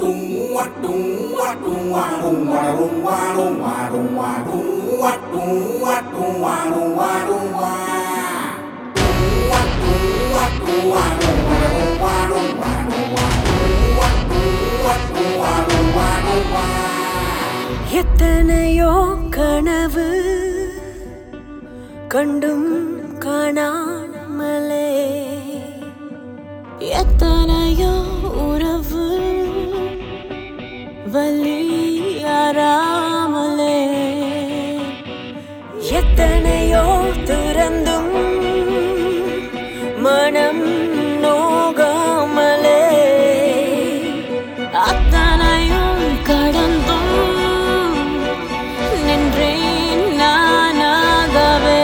எத்தனையோ கனவு கண்டும் காணாமலே எத்தனையோ உறவு வலியாராமலே எத்தனையோ துறந்தும் மனம் நோகாமலே அத்தனையும் கடந்தும் நின்றேன் நானாகவே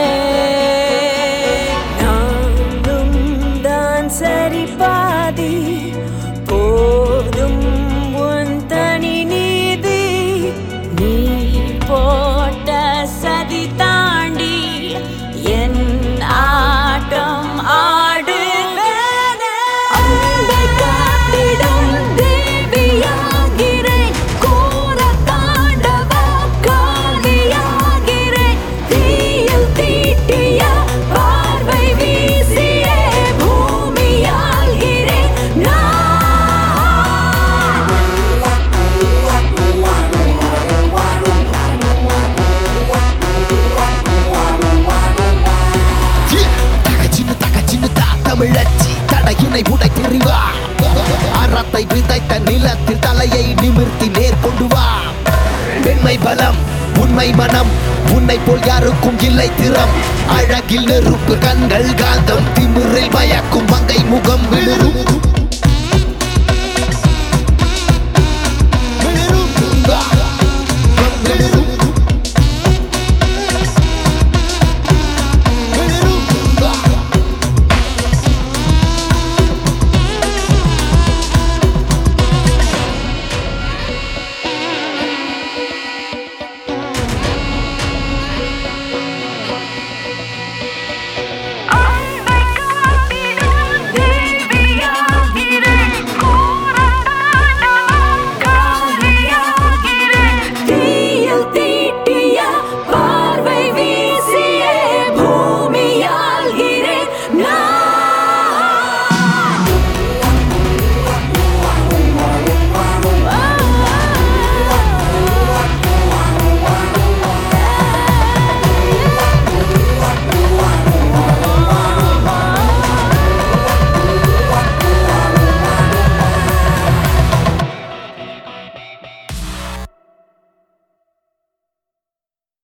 நானும் தான் சரி பாதி போதும் உன் தனி நீதி நீ போட்ட சதி தாண்டி என் ஆட்டம் ஆடுவேனே அன்பை காத்திடும் தேவியாகிறேன் கோர தாண்டவ காவியாகிறேன் தீயில் தீட்டிய பார்வை வீசியே பூமியாகிறேன் நான் தகச்சின்னு தகச்சின்னு தா தமிழச்சி தடையினை உடை தெரிவா அறத்தை விதைத்த நிலத்தில் தலையை நிமிர்த்தி நேர்கொண்டு வா பெண்மை பலம் உண்மை மனம் உன்னை போல் யாருக்கும் இல்லை திறம் அழகில் நெருப்பு கண்கள் காந்தம் திமிரில் மயக்கும் மங்கை முகம் விழுறு